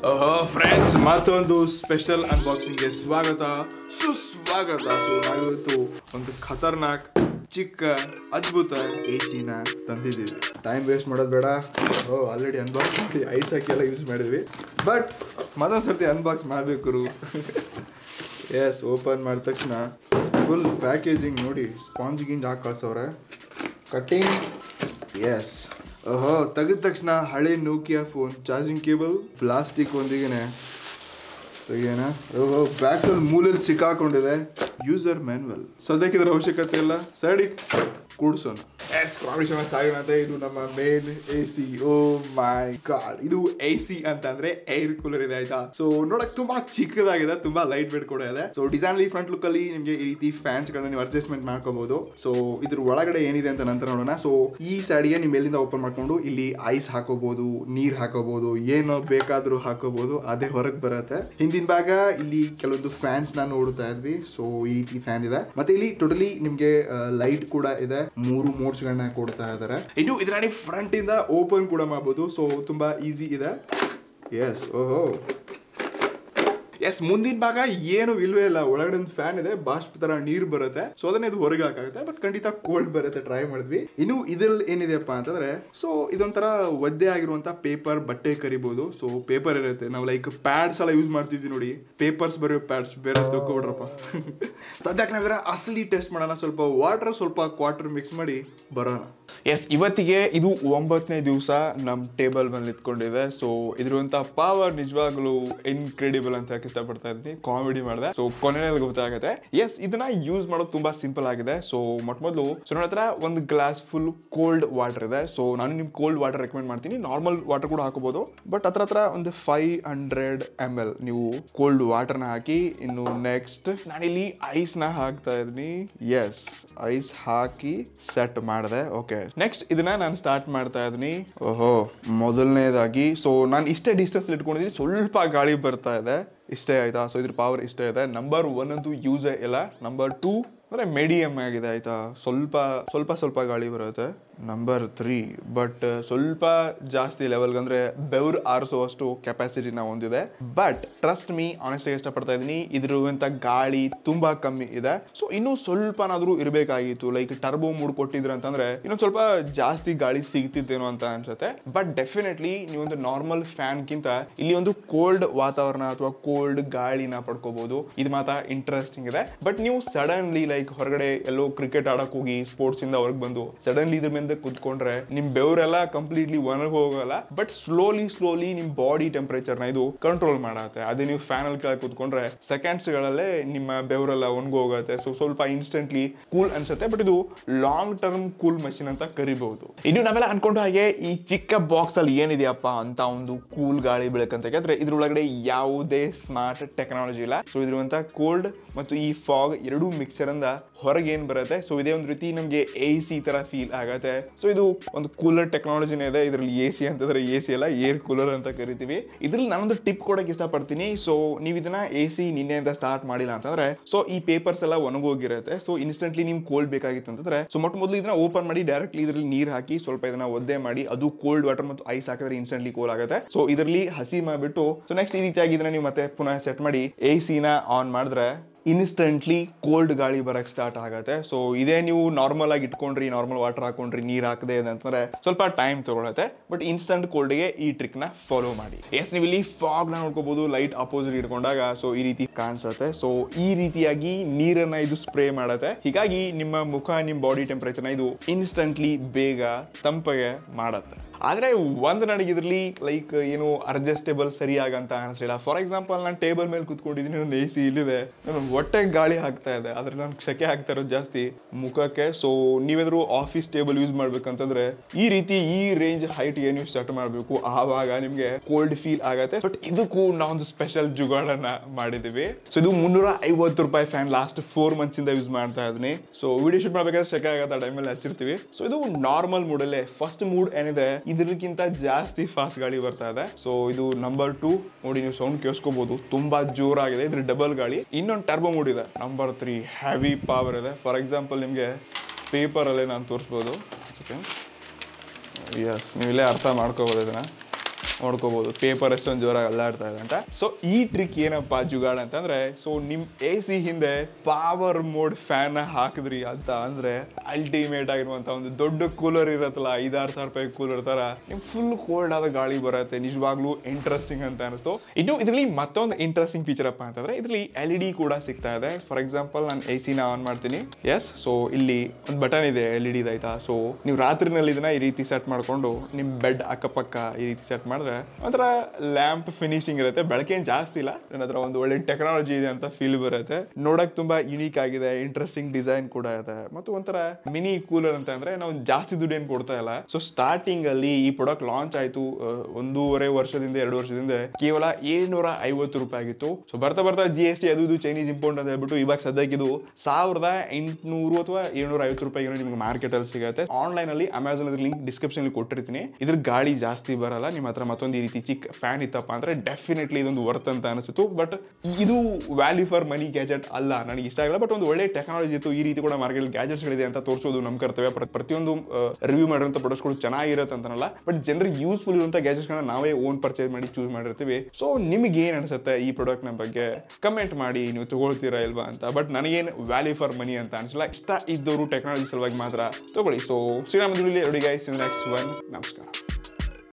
friends ಮತ್ತೊಂದು special ಅನ್ಬಾಕ್ಸಿಂಗ್ಗೆ ಸ್ವಾಗತ ಸುಸ್ವಾಗತ ಸೊ ನಾವಿವತ್ತು ಒಂದು ಖತರ್ನಾಕ್ ಚಿಕ್ಕ ಅದ್ಭುತ ಎ ಸಿನ ತಂದಿದ್ದೀವಿ ಟೈಮ್ ವೇಸ್ಟ್ ಮಾಡೋದು ಬೇಡ ಓ ಆಲ್ರೆಡಿ ಅನ್ಬಾಕ್ಸ್ ಮಾಡಿ ಐಸ್ ಹಾಕಿ ಎಲ್ಲ ಯೂಸ್ ಮಾಡಿದ್ವಿ ಬಟ್ ಮತ್ತೊಂದು ಸರ್ತಿ ಅನ್ಬಾಕ್ಸ್ ಮಾಡಬೇಕು ಎಸ್ ಓಪನ್ ಮಾಡಿದ ತಕ್ಷಣ ಫುಲ್ ಪ್ಯಾಕೇಜಿಂಗ್ ನೋಡಿ ಸ್ಪಾಂಜ್ ಗಿಂಜ್ ಹಾಕಿ ಕಳ್ಸವ್ರೆ ಕಟ್ಟಿಂಗ್ ಎಸ್ ಓಹೋ ತೆಗೆದ ತಕ್ಷಣ ಹಳೆ Nokia phone charging cable plastic ಒಂದಿಗೆನೆ ತೆಗಿಯೋಣ ಓಹೋ ಬ್ಯಾಕ್ಸ್ ಅಲ್ಲಿ ಮೂಲೆಯಲ್ಲಿ ಸಿಕ್ಕಾಕೊಂಡಿದೆ ಯೂಸರ್ ಮ್ಯಾನ್ವಲ್ ಸದ್ಯಕ್ಕೆ ಇದರ ಅವಶ್ಯಕತೆ ಇಲ್ಲ ಸೈಡಿಗೆ ಕೂಡ್ಸೋಣ ಎಸ್ ಪ್ರಾಮಿಷನ್ ಸಾಗೋಣ ಅಂತ ಇದು ನಮ್ಮ main A C oh my god ಇದು ಎ ಸಿ ಅಂತ ಅಂದ್ರೆ ಏರ್ ಕೂಲರ್ ಇದೆ ಆಯ್ತಾ ಸೊ ನೋಡಕ್ ತುಂಬಾ ಚಿಕ್ಕದಾಗಿದೆ ತುಂಬಾ ಲೈಟ್ ವೇಟ್ ಕೂಡ ಇದೆ ಸೊ ಡಿಸೈನ್ ಫ್ರಂಟ್ ಲುಕ್ ಅಲ್ಲಿ ನಿಮಗೆ ಈ ರೀತಿ ಫ್ಯಾನ್ಸ್ ಗಳನ್ನ ನೀವು ಅಡ್ಜಸ್ಟ್ಮೆಂಟ್ ಮಾಡ್ಕೋಬಹುದು ಸೊ ಇದ್ರ ಒಳಗಡೆ ಏನಿದೆ ಅಂತ ನಂತರ ನೋಡೋಣ ಸೊ ಈ ಸೈಡ್ಗೆ ನೀವು ಮೇಲಿಂದ ಓಪನ್ ಮಾಡ್ಕೊಂಡು ಇಲ್ಲಿ ಐಸ್ ಹಾಕೋಬಹುದು ನೀರ್ ಹಾಕೋಬಹುದು ಏನು ಬೇಕಾದ್ರೂ ಹಾಕೋಬಹುದು ಅದೇ ಹೊರಗೆ ಬರುತ್ತೆ ಹಿಂದಿನ ಭಾಗ ಇಲ್ಲಿ ಕೆಲವೊಂದು ಫ್ಯಾನ್ಸ್ ನ ನೋಡ್ತಾ ಇದ್ವಿ ಸೊ ಈ ರೀತಿ ಫ್ಯಾನ್ ಇದೆ ಮತ್ತೆ ಇಲ್ಲಿ ಟೋಟಲಿ ನಿಮ್ಗೆ ಲೈಟ್ ಕೂಡ ಇದೆ ಮೂರು ಮೋಡ್ಸ್ ಗಳನ್ನ ಕೊಡ್ತಾ ಇದ್ದಾರೆ ಇನ್ನು ಇದರಲ್ಲಿ ಫ್ರಂಟ್ ಇಂದ ಓಪನ್ ಕೂಡ ಮಾಡಬಹುದು ಸೊ ತುಂಬಾ ಈಸಿ ಇದೆ ಎಸ್ ಓಹೋ ಎಸ್ ಮುಂದಿನ ಭಾಗ ಏನು ಇಲ್ವೇ ಇಲ್ಲ ಒಳಗಡೆ ಒಂದು ಫ್ಯಾನ್ ಇದೆ ಬಾಷ್ಪ ತರ ನೀರ್ ಬರುತ್ತೆ ಸೊ ಅದನ್ನ ಇದು ಹೊರಗೆ ಹಾಕಾಗುತ್ತೆ ಬಟ್ ಖಂಡಿತ ಕೋಲ್ಡ್ ಬರುತ್ತೆ ಟ್ರೈ ಮಾಡಿದ್ವಿ ಇನ್ನು ಇದ್ರಲ್ಲಿ ಏನಿದೆಯಪ್ಪ ಅಂತಂದ್ರೆ ಸೊ ಇದೊಂಥರ ಒದ್ದೆ ಆಗಿರುವಂತ ಪೇಪರ್ ಬಟ್ಟೆ ಕರಿಬಹುದು ಸೊ ಪೇಪರ್ ಇರುತ್ತೆ ನಾವು ಲೈಕ್ ಪ್ಯಾಡ್ಸ್ ಎಲ್ಲ ಯೂಸ್ ಮಾಡ್ತಿದ್ವಿ ನೋಡಿ ಪೇಪರ್ಸ್ ಬರೆಯೋ ಪ್ಯಾಡ್ಸ್ ಬೇರೆ ತಗೊಬಿಡ್ರಪ್ಪ ಸದ್ಯಕ್ಕೆ ನಾವಿರ ಅಸಲಿ ಟೆಸ್ಟ್ ಮಾಡೋಣ ಸ್ವಲ್ಪ ವಾಟರ್ ಸ್ವಲ್ಪ ಕ್ವಾಟರ್ ಮಿಕ್ಸ್ ಮಾಡಿ ಬರೋಣ ಎಸ್ ಇವತ್ತಿಗೆ ಇದು ಒಂಬತ್ತನೇ ದಿವಸ ನಮ್ಮ ಟೇಬಲ್ ಮೇಲೆ ನಿಂತ್ಕೊಂಡಿದೆ ಸೊ ಇದ್ರಂತ ಪವರ್ ನಿಜವಾಗ್ಲೂ ಇನ್ಕ್ರೆಡಿಬಲ್ ಅಂತ ಹೇಳಕ್ ಇಷ್ಟಪಡ್ತಾ ಇದ್ದೀನಿ ಕಾಮಿಡಿ ಮಾಡಿದೆ ಸೊ ಕೊನೆಯಲ್ಲಿ ಗೊತ್ತಾಗುತ್ತೆ ಎಸ್ ಇದನ್ನ ಯೂಸ್ ಮಾಡೋದು ತುಂಬಾ ಸಿಂಪಲ್ ಆಗಿದೆ ಸೊ ಮೊಟ್ಟ ಮೊದಲು ಸೊ ನನ್ನ ಹತ್ರ ಒಂದು ಗ್ಲಾಸ್ ಫುಲ್ ಕೋಲ್ಡ್ ವಾಟರ್ ಇದೆ ಸೊ ನಾನು ನಿಮ್ಗೆ ಕೋಲ್ಡ್ ವಾಟರ್ ರೆಕಮೆಂಡ್ ಮಾಡ್ತೀನಿ ನಾರ್ಮಲ್ ವಾಟರ್ ಕೂಡ ಹಾಕೋಬಹುದು ಬಟ್ ಹತ್ರ ಹತ್ರ ಒಂದು ಫೈವ್ ಹಂಡ್ರೆಡ್ ಎಮ್ ಎಲ್ ನೀವು ಕೋಲ್ಡ್ ವಾಟರ್ನ ಹಾಕಿ ಇನ್ನು ನೆಕ್ಸ್ಟ್ ನಾನಿಲ್ಲಿ ಐಸ್ನ ಹಾಕ್ತಾ ಇದ್ದೀನಿ ಎಸ್ ಐಸ್ ಹಾಕಿ ಸೆಟ್ ಮಾಡಿದೆ ಓಕೆ ನೆಕ್ಸ್ಟ್ ಇದನ್ನ ನಾನು ಸ್ಟಾರ್ಟ್ ಮಾಡ್ತಾ ಇದ್ದೀನಿ ಓಹೋ ಮೊದಲನೇದಾಗಿ ಸೊ ನಾನು ಇಷ್ಟೇ ಡಿಸ್ಟೆನ್ಸ್ ಇಟ್ಕೊಂಡಿದ್ದೀನಿ ಸ್ವಲ್ಪ ಗಾಳಿ ಬರ್ತಾ ಇದೆ ಇಷ್ಟೇ ಆಯ್ತಾ ಸೊ ಇದ್ರ ಪವರ್ ಇಷ್ಟೇ ಇದೆ ನಂಬರ್ ಒನ್ ಅಂತೂ ಯೂಸೇ ಇಲ್ಲ ನಂಬರ್ ಟೂ ಅಂದರೆ ಮೀಡಿಯಮ್ ಆಗಿದೆ ಆಯ್ತಾ ಸ್ವಲ್ಪ ಸ್ವಲ್ಪ ಸ್ವಲ್ಪ ಗಾಳಿ ಬರುತ್ತೆ ನಂಬರ್ ತ್ರೀ ಬಟ್ ಸ್ವಲ್ಪ ಜಾಸ್ತಿ ಲೆವೆಲ್ಗೆ ಅಂದರೆ ಬೆವ್ರು ಆರಿಸುವಷ್ಟು ಕೆಪಾಸಿಟಿನ ಹೊಂದಿದೆ ಬಟ್ ಟ್ರಸ್ಟ್ ಮೀ ಆನೆಸ್ಟಾಗಿ ಇಷ್ಟಪಡ್ತಾ ಇದ್ದೀನಿ ಇದ್ರುವಂಥ ಗಾಳಿ ತುಂಬ ಕಮ್ಮಿ ಇದೆ ಸೊ ಇನ್ನೂ ಸ್ವಲ್ಪನಾದರೂ ಇರಬೇಕಾಗಿತ್ತು ಲೈಕ್ ಟರ್ಬೋ ಮೂಡ್ ಕೊಟ್ಟಿದ್ರು ಅಂತಂದ್ರೆ ಇನ್ನೊಂದು ಸ್ವಲ್ಪ ಜಾಸ್ತಿ ಗಾಳಿ ಸಿಗ್ತಿತ್ತೇನೋ ಅಂತ ಅನ್ಸುತ್ತೆ ಬಟ್ ಡೆಫಿನೆಟ್ಲಿ ನೀವೊಂದು ನಾರ್ಮಲ್ ಫ್ಯಾನ್ಗಿಂತ ಇಲ್ಲಿ ಒಂದು ಕೋಲ್ಡ್ ವಾತಾವರಣ ಅಥವಾ ಕೋಲ್ಡ್ ಗಾಳಿನ ಪಡ್ಕೋಬಹುದು ಇದು ಮಾತ್ರ ಇಂಟ್ರೆಸ್ಟಿಂಗ್ ಇದೆ ಬಟ್ ನೀವು ಸಡನ್ಲಿ ಲೈಕ್ ಹೊರಗಡೆ ಎಲ್ಲೋ ಕ್ರಿಕೆಟ್ ಆಡಕ್ ಹೋಗಿ ಸ್ಪೋರ್ಟ್ಸ್ ಇಂದ ಹೊರಗೆ ಬಂದು ಸಡನ್ಲಿ ಇದ್ರ ಮೇಲೆ ಕುತ್ಕೊಂಡ್ರೆ ನಿಮ್ ಬೆವರೆಲ್ಲ ಕಂಪ್ಲೀಟ್ಲಿ ಒಣಗಿ ಹೋಗಲ್ಲ ಬಟ್ ಸ್ಲೋಲಿ ಸ್ಲೋಲಿ ನಿಮ್ ಬಾಡಿ ಟೆಂಪರೇಚರ್ ನ ಇದು ಕಂಟ್ರೋಲ್ ಮಾಡತ್ತೆ ಅದೇ ನೀವು ಫ್ಯಾನ್ ಅಲ್ಲಿ ಕೆಳಗೆ ಕುತ್ಕೊಂಡ್ರೆ ಸೆಕೆಂಡ್ಸ್ ಗಳಲ್ಲೇ ನಿಮ್ಮ ಬೆವರೆಲ್ಲ ಒಣಗಿ ಹೋಗುತ್ತೆ ಸೊ ಸ್ವಲ್ಪ ಇನ್ಸ್ಟೆಂಟ್ಲಿ ಕೂಲ್ ಅನ್ಸುತ್ತೆ ಬಟ್ ಇದು ಲಾಂಗ್ ಟರ್ಮ್ ಕೂಲ್ ಮಷಿನ್ ಅಂತ ಕರಿಬಹುದು ಇನ್ನು ನಾವೆಲ್ಲ ಅನ್ಕೊಂಡು ಹಾಗೆ ಈ ಚಿಕ್ಕ ಬಾಕ್ಸ್ ಅಲ್ಲಿ ಏನಿದೆಯಪ್ಪ ಅಂತ ಒಂದು ಕೂಲ್ ಗಾಳಿ ಬೆಳಕಂತ ಯಾಕಂದ್ರೆ ಇದ್ರೊಳಗಡೆ ಯಾವುದೇ ಸ್ಮಾರ್ಟ್ ಟೆಕ್ನಾಲಜಿ ಇಲ್ಲ ಸೊ ಇದ್ರಂತ ಕೋಲ್ಡ್ ಮತ್ತು ಈ ಫಾಗ್ ಎರಡೂ ಮಿಕ್ಸರ್ ಅಂದ ಹೊರಗೆ ಏನ್ ಬರುತ್ತೆ ಸೊ ಇದೇ ಒಂದು ರೀತಿ ನಮಗೆ ಎ ಸಿ ತರ ಫೀಲ್ ಆಗತ್ತೆ ಸೊ ಇದು ಒಂದು ಕೂಲರ್ ಟೆಕ್ನಾಲಜಿನೇ ಇದೆ ಇದರಲ್ಲಿ ಎ ಸಿ ಅಂತಂದ್ರೆ ಎ ಸಿ ಅಲ್ಲ ಏರ್ ಕೂಲರ್ ಅಂತ ಕರಿತೀವಿ ಇದ್ರಲ್ಲಿ ನಾನೊಂದು ಟಿಪ್ ಕೊಡಕ್ಕೆ ಇಷ್ಟಪಡ್ತೀನಿ ಸೊ ನೀವು ಇದನ್ನ ಎ ಸಿ ನಿನ್ನೆಯಿಂದ ಸ್ಟಾರ್ಟ್ ಮಾಡಿಲ್ಲ ಅಂತಂದ್ರೆ ಸೊ ಈ ಪೇಪರ್ಸ್ ಎಲ್ಲ ಒಣಗೋಗಿರುತ್ತೆ ಸೊ ಇನ್ಸ್ಟೆಂಟ್ಲಿ ನಿಮ್ಗೆ ಕೋಲ್ಡ್ ಬೇಕಾಗಿತ್ತು ಅಂತಂದ್ರೆ ಸೊ ಮೊಟ್ಟ ಮೊದಲು ಇದನ್ನ ಓಪನ್ ಮಾಡಿ ಡೈರೆಕ್ಟ್ಲಿ ಇದರಲ್ಲಿ ನೀರು ಹಾಕಿ ಸ್ವಲ್ಪ ಇದನ್ನ ಒದ್ದೆ ಮಾಡಿ ಅದು ಕೋಲ್ಡ್ ವಾಟರ್ ಮತ್ತು ಐಸ್ ಹಾಕಿದ್ರೆ ಇನ್ಸ್ಟೆಂಟ್ಲಿ ಕೂಲ್ ಆಗುತ್ತೆ ಸೊ ಇದರಲ್ಲಿ ಹಸಿ ಮಾಡಿಬಿಟ್ಟು ಸೊ ನೆಕ್ಸ್ಟ್ ಈ ರೀತಿಯಾಗಿ ಇದನ್ನ ನೀವು ಮತ್ತೆ ಪುನಃ ಸೆಟ್ ಮಾಡಿ ಎ ಸಿನ ಆನ್ ಮಾಡಿದ್ರೆ ಇನ್ಸ್ಟೆಂಟ್ಲಿ ಕೋಲ್ಡ್ ಗಾಳಿ ಬರಕ್ ಸ್ಟಾರ್ಟ್ ಆಗುತ್ತೆ ಸೊ ಇದೇ ನೀವು ನಾರ್ಮಲ್ ಆಗಿ ಇಟ್ಕೊಂಡ್ರಿ ನಾರ್ಮಲ್ ವಾಟರ್ ಹಾಕೊಂಡ್ರಿ ನೀರ್ ಹಾಕದೆ ಅಂತಂದ್ರೆ ಸ್ವಲ್ಪ ಟೈಮ್ ತಗೊಳುತ್ತೆ ಬಟ್ ಇನ್ಸ್ಟಂಟ್ ಕೋಲ್ಡ್ಗೆ ಈ ಟ್ರಿಕ್ ನ ಫಾಲೋ ಮಾಡಿ ಎಸ್ ನೀವು ಇಲ್ಲಿ ಫಾಗ್ ನ ನೋಡ್ಕೋಬಹುದು ಲೈಟ್ ಅಪೋಸಿಟ್ ಇಟ್ಕೊಂಡಾಗ ಸೊ ಈ ರೀತಿ ಕಾಣಿಸುತ್ತೆ ಸೊ ಈ ರೀತಿಯಾಗಿ ನೀರನ್ನ ಇದು ಸ್ಪ್ರೇ ಮಾಡುತ್ತೆ ಹೀಗಾಗಿ ನಿಮ್ಮ ಮುಖ ನಿಮ್ಮ ಬಾಡಿ ಟೆಂಪರೇಚರ್ನ ಇದು ಇನ್ಸ್ಟಂಟ್ಲಿ ಬೇಗ ತಂಪಗೆ ಮಾಡತ್ತೆ ಆದರೆ ಒಂದು ನನಗೆ ಇದರಲ್ಲಿ ಲೈಕ್ ಏನು ಅಡ್ಜಸ್ಟೇಬಲ್ ಸರಿಯಾಗಂತ ಅನಿಸ್ಲಿಲ್ಲ ಫಾರ್ ಎಕ್ಸಾಂಪಲ್ ನಾನು ಟೇಬಲ್ ಮೇಲೆ ಕುತ್ಕೊಂಡಿದ್ದೀನಿ ನನ್ನ ಎ ಸಿ ಇಲ್ಲಿದೆ ನನ್ನ ಹೊಟ್ಟೆಗೆ ಗಾಳಿ ಹಾಕ್ತಾ ಇದೆ ಆದರೆ ನಾನು ಶೆಕೆ ಹಾಕ್ತಾ ಇರೋದು ಜಾಸ್ತಿ ಮುಖಕ್ಕೆ ಸೊ ನೀವೇನಾದ್ರು ಆಫೀಸ್ ಟೇಬಲ್ ಯೂಸ್ ಮಾಡ್ಬೇಕಂತಂದ್ರೆ ಈ ರೀತಿ ಈ ರೇಂಜ್ ಹೈಟ್ಗೆ ನೀವು ಸೆಟ್ ಮಾಡಬೇಕು ಆವಾಗ ನಿಮಗೆ ಕೋಲ್ಡ್ ಫೀಲ್ ಆಗತ್ತೆ ಬಟ್ ಇದಕ್ಕೂ ನಾವೊಂದು ಸ್ಪೆಷಲ್ ಜುಗಾಡನ್ನ ಮಾಡಿದ್ದೀವಿ ಸೊ ಇದು ಮುನ್ನೂರ ಐವತ್ತು ರೂಪಾಯಿ ಫ್ಯಾನ್ ಲಾಸ್ಟ್ ಫೋರ್ ಮಂತ್ಸ್ ಇಂದ ಯೂಸ್ ಮಾಡ್ತಾ ಇದ್ದೀನಿ ಸೊ ವಿಡಿಯೋ ಶೂಟ್ ಮಾಡ್ಬೇಕಾದ್ರೆ ಶೆಕೆ ಆಗತ್ತೆ ಆ ಟೈಮಲ್ಲಿ ಹಚ್ಚಿರ್ತೀವಿ ಸೊ ಇದು ನಾರ್ಮಲ್ ಮೂಡಲ್ಲೇ ಫಸ್ಟ್ ಮೂಡ್ ಏನಿದೆ ಇದಕ್ಕಿಂತ ಜಾಸ್ತಿ ಫಾಸ್ಟ್ ಗಾಳಿ ಬರ್ತಾ ಇದೆ ಸೊ ಇದು ನಂಬರ್ ಟೂ ನೋಡಿ ನೀವು ಸೌಂಡ್ ಕೇಳಿಸ್ಕೋಬಹುದು ತುಂಬಾ ಜೋರಾಗಿದೆ ಇದ್ರ ಡಬಲ್ ಗಾಳಿ ಇನ್ನೊಂದು ಟರ್ಬೋ ಮೂಡ್ ಇದೆ ನಂಬರ್ ತ್ರೀ ಹೆವಿ ಪವರ್ ಇದೆ ಫಾರ್ ಎಕ್ಸಾಂಪಲ್ ನಿಮಗೆ ಪೇಪರಲ್ಲೇ ನಾನು ತೋರಿಸ್ಬೋದು ಎಸ್ ನೀವು ಇಲ್ಲೇ ಅರ್ಥ ಮಾಡ್ಕೋಬೋದು ಇದನ್ನ ನೋಡ್ಕೋಬಹುದು ಪೇಪರ್ ಎಷ್ಟೊಂದು ಜೋರಾಗಿ ಅಲ್ಲಾಡ್ತಾ ಇದೆ ಅಂತ ಸೊ ಈ ಟ್ರಿಕ್ ಏನಪ್ಪ ಜುಗಾಡ್ ಅಂತಂದ್ರೆ ಸೊ ನಿಮ್ ಎ ಸಿ ಹಿಂದೆ ಪವರ್ ಮೋಡ್ ಫ್ಯಾನ್ ಹಾಕಿದ್ರಿ ಅಂತ ಅಂದ್ರೆ ಅಲ್ಟಿಮೇಟ್ ಆಗಿರುವಂತ ಒಂದು ದೊಡ್ಡ ಕೂಲರ್ ಇರತ್ತಲ್ಲ ಐದಾರು ಸಾವಿರ ರೂಪಾಯಿ ಕೂಲರ್ ತರ ನಿಮ್ ಫುಲ್ ಕೋಲ್ಡ್ ಆದ ಗಾಳಿ ಬರುತ್ತೆ ನಿಜವಾಗ್ಲೂ ಇಂಟ್ರೆಸ್ಟಿಂಗ್ ಅಂತ ಅನಿಸ್ತು ಇನ್ನು ಇದರಲ್ಲಿ ಮತ್ತೊಂದು ಇಂಟ್ರೆಸ್ಟಿಂಗ್ ಫೀಚರ್ ಅಪ್ಪ ಅಂತಂದ್ರೆ ಇದರಲ್ಲಿ ಎಲ್ ಇ ಡಿ ಕೂಡ ಸಿಗ್ತಾ ಇದೆ ಫಾರ್ ಎಕ್ಸಾಂಪಲ್ ನಾನು ಎ ಸಿನ ಆನ್ ಮಾಡ್ತೀನಿ ಎಸ್ ಸೊ ಇಲ್ಲಿ ಒಂದು ಬಟನ್ ಇದೆ ಎಲ್ ಇ ಡಿ ಆಯ್ತಾ ಸೊ ನೀವು ರಾತ್ರಿನಲ್ಲಿ ಇದನ್ನ ಈ ರೀತಿ ಸೆಟ್ ಮಾಡ್ಕೊಂಡು ನಿಮ್ಮ ಬೆಡ್ ಅಕ್ಕಪಕ್ಕ ಈ ರೀತಿ ಸೆಟ್ ಮಾಡಿದ್ರೆ ಒಂಥರ ಲ್ಯಾಂಪ್ ಫಿನಿಶಿಂಗ್ ಇರುತ್ತೆ ಬೆಳಕೆ ಏನ್ ಜಾಸ್ತಿ ಇಲ್ಲ ನನ್ನ ಹತ್ರ ಒಂದು ಒಳ್ಳೆ ಟೆಕ್ನಾಲಜಿ ಇದೆ ಅಂತ ಫೀಲ್ ಬರುತ್ತೆ ನೋಡಕ್ ತುಂಬಾ ಯುನೀಕ್ ಆಗಿದೆ ಇಂಟ್ರೆಸ್ಟಿಂಗ್ ಡಿಸೈನ್ ಕೂಡ ಇದೆ ಮತ್ತು ಒಂಥರ ಮಿನಿ ಕೂಲರ್ ಅಂತ ಅಂದ್ರೆ ನಾವು ಜಾಸ್ತಿ ದುಡ್ಡು ಏನು ಕೊಡ್ತಾ ಇಲ್ಲ ಸೊ ಸ್ಟಾರ್ಟಿಂಗ್ ಅಲ್ಲಿ ಈ ಪ್ರಾಡಕ್ಟ್ ಲಾಂಚ್ ಆಯ್ತು ಆ, ಒಂದೂವರೆ ವರ್ಷದಿಂದ ಎರಡು ವರ್ಷದಿಂದ ಕೇವಲ ಏಳ್ನೂರ ಐವತ್ತು ರೂಪಾಯಿ ಆಗಿತ್ತು ಸೊ ಬರ್ತಾ ಬರ್ತಾ ಜಿ ಎಸ್ ಟಿ ಅದು ಇದು ಚೈನೀಸ್ ಇಂಪೋರ್ಟ್ ಅಂತ ಹೇಳ್ಬಿಟ್ಟು ಇವಾಗ ಸದ್ಯಕ್ಕೆ ಇದು ಸಾವಿರದ ಎಂಟುನೂರು ಅಥವಾ ಏಳ್ನೂರ ಐವತ್ತು ರೂಪಾಯಿ ನಿಮ್ಗೆ ಮಾರ್ಕೆಟ್ ಅಲ್ಲಿ ಸಿಗುತ್ತೆ ಆನ್ಲೈನ್ ಅಲ್ಲಿ ಅಮೆಝಾನ್ ಅದ್ರ ಲಿಂಕ್ ಡಿಸ್ಕ್ರಿಪ್ಷನ್ ಕೊಟ್ಟಿರ್ತೀನಿ ಇದ್ರ ಗಾಳಿ ಜಾಸ್ತಿ ಬರಲ್ಲ ನಿಮ್ಮ ಹತ್ರ ಮತ್ತೊಂದು ಈ ರೀತಿ ಚಿಕ್ಕ ಫ್ಯಾನ್ ಇತ್ತಪ್ಪ ಅಂದ್ರೆ ಡೆಫಿನೆಟ್ಲಿ ಇದೊಂದು ವರ್ತ್ ಅಂತ ಅನಿಸಿತು ಬಟ್ ಇದು ವ್ಯಾಲ್ಯೂ ಫಾರ್ ಮನಿ ಗ್ಯಾಜೆಟ್ ಅಲ್ಲ ನನಗೆ ಇಷ್ಟ ಆಗಲ್ಲ ಬಟ್ ಒಂದು ಒಳ್ಳೆ ಟೆಕ್ನಾಲಜಿ ಇತ್ತು ಈ ರೀತಿ ಕೂಡ ಮಾರ್ಕೆಟ್ ಗ್ಯಾಜೆಟ್ಸ್ಗಳಿದೆ ಅಂತ ತೋರಿಸೋದು ನಮ್ಮ ಕರ್ತವ್ಯ ಪ್ರ- ಪ್ರತಿಯೊಂದು ರಿವ್ಯೂ ಮಾಡಿರುವಂಥ ಪ್ರಾಡಕ್ಟ್ಸ್ಗಳು ಚೆನ್ನಾಗಿರುತ್ತೆ ಅಂತನಲ್ಲ ಬಟ್ ಜನರಿಗೆ ಯೂಸ್ಫುಲ್ ಇರುವಂಥ ಗ್ಯಾಜೆಟ್ಸ್ಗಳನ್ನ ನಾವೇ ಓನ್ ಪರ್ಚೇಸ್ ಮಾಡಿ ಚೂಸ್ ಮಾಡಿರ್ತೀವಿ ಸೊ ನಿಮಗೆ ಏನು ಅನಿಸುತ್ತೆ ಈ ಪ್ರಾಡಕ್ಟ್ನ ಬಗ್ಗೆ ಕಮೆಂಟ್ ಮಾಡಿ ನೀವು ತಗೊಳ್ತೀರಾ ಇಲ್ವಾ ಅಂತ ಬಟ್ ನನಗೇನು ವ್ಯಾಲ್ಯೂ ಫಾರ್ ಮನಿ ಅಂತ ಅನಿಸಲ್ಲ ಇಷ್ಟ ಇದ್ದವರು ಟೆಕ್ನಾಲಜಿ ಸಲುವಾಗಿ ಮಾತ್ರ ತಗೊಳ್ಳಿ ಸೊ ಶ್ರೀರಾಮ ದುಡಿಲಿ ಎರಡು ಗೈಸ್ ನೆಕ್ಸ್ಟ್ ಒನ್ ನಮಸ್ಕಾರ